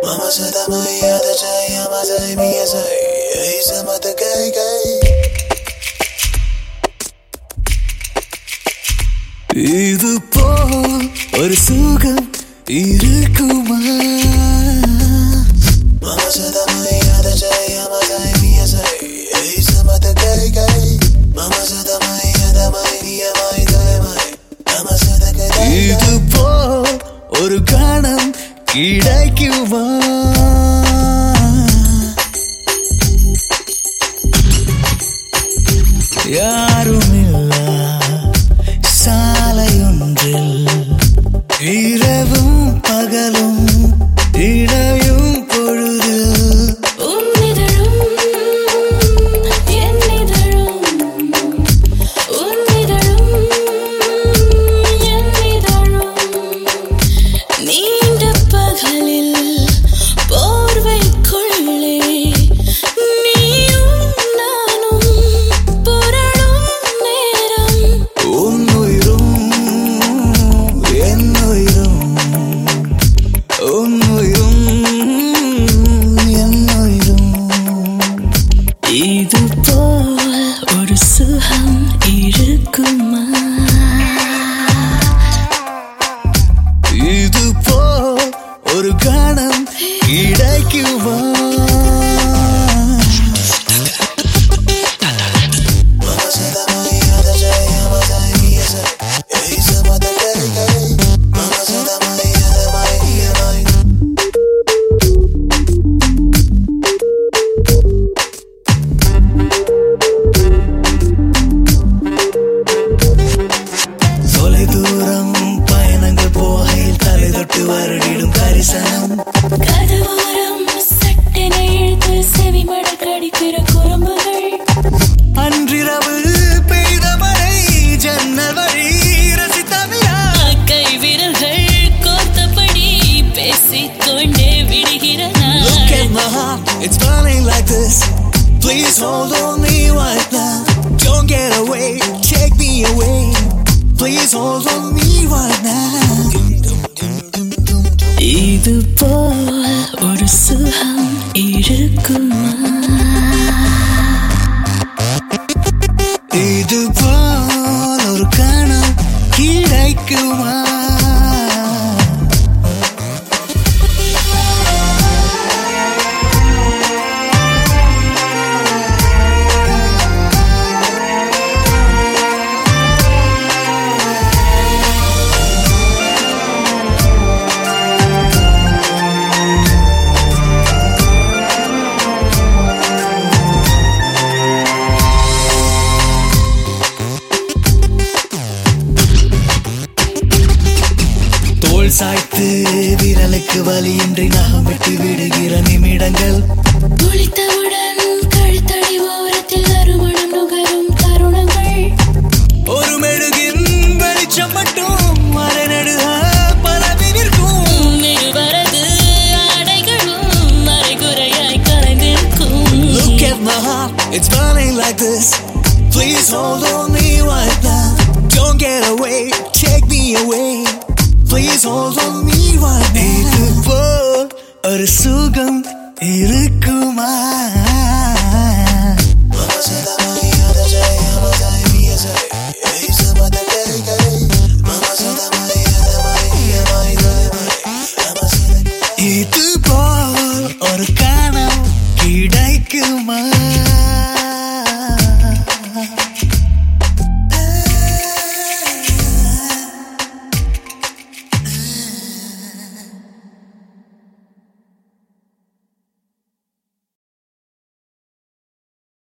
Mama said I'm a other day, I'm a day, me as a he's a mother gay gay. இது போல் ஒரு சுகம் இருக்குமா Mama said I'm a other day, I'm a day, me as a he's a mother gay gay. Mama said I'm a other my me a my day my. Mama said I'm a இது போல் ஒரு கணம் கிடைக்குமா யாருமில்ல சாலையொன்றில் இரவும் பகலும் இடையும் பொழுதில் உன்னிதழும் என்னிதழும் உன்னிதழும் என்னிதழும் நீண்ட பகலில் போர்வைக்குள்ளே நீயும் நானும் புரளும் நேரம் உன்னுயிரும் என்னுயிரும் உன்னுயிரும் என்னுயிரும் இது போல் ஒரு சுகம் இருக்குமா இது போ ஒரு கணம் கிடைக்குமா தொலை தூரம் பயணங்கள் போகையில் தலை தொட்டு வருடிடும் கரிசனம் கதவோரம் சட்டென இழுத்து செவிமட கடிக்கிற குறும்புகள் அன்றிரவு பெய்த மழை ஜன்னல் வழி ரசித்தமையா கை விரல்கள் கோர்த்தபடி பேசிக்கொண்டே விடுகிற Look at நாள் my heart, it's burning like this. Please hold on me right now. Don't get away, take me away. Please hold on me right now. இது போல் ஒரு சுகம் இருக்குமா இது போல் ஒரு கணம் கிடைக்குமா தோல் சாய்த்து விரலுக்கு வலியின்றி நகம் விட்டு விடுகிற நிமிடங்கள் குளித்தவுடன் கழுத்தடி ஓரத்தில் அருமணம் நுகரும் தருணங்கள் ஒரு மெழுகின் வெளிச்சம் மட்டும் மறைநடுக பரவி நிற்கும் இருவரது ஆடைகளும் மறைகுறையாய் கலந்திருக்கும் Look at my heart, it's burning like this. Please hold on me right now. Don't get away, take me away. Please hold on me right now. இது போல் ஒரு சுகம் இருக்குமா